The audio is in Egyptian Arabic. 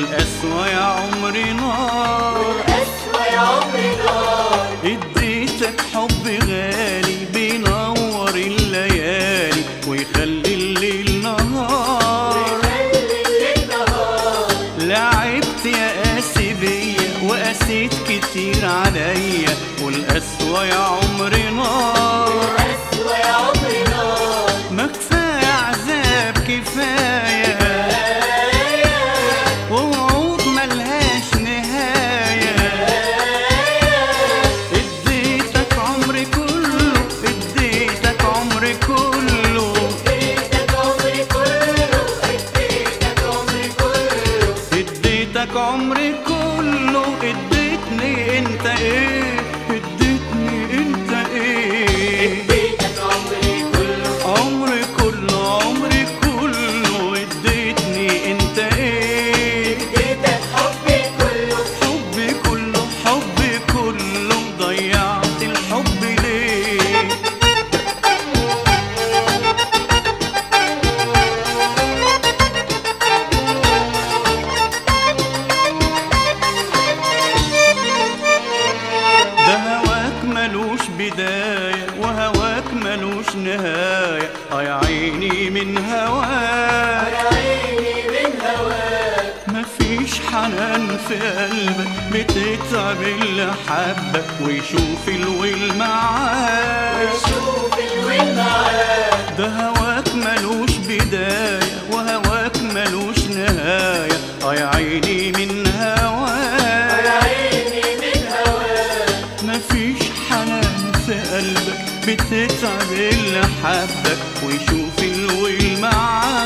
والقسوة يا عمري نار والقسوة يا عمري نار اديتك حب غالي بينور الليالي ويخلي الليل نهار خلي الليل نهار لعبت يا قاسي بيا وقاسيت كتير عليا والقسوة يا عمري نار والقسوة يا عمري نار ما كفاية عذاب كفاية ووعود ملهاش نهاية اديتك عمري كله اديتك عمري كله اديتك عمري كله اديتك عمري كله اديتك عمري كله اديتني انت ايه اديتني انت ايه اديتك عمري كله عمري كله عمري كله اديتني انت ايه اديتك حبي كله حبي كله حبي كله ضيعت الحب ليه ده هواك ملوش بداية وهواك ملوش نهاية اه يا عيني من هواك يا عيني من هواك مفيش حنان في قلبك بتتعب اللي حبك ويشوف الويل معاك شوف الوين معاك ده هواك ملوش بداية وهواك ملوش نهاية اه يا عيني من يا هواك عيني من هواك مفيش حنان في قلبك بتتعب اللي حبك ويشوف الويل معاك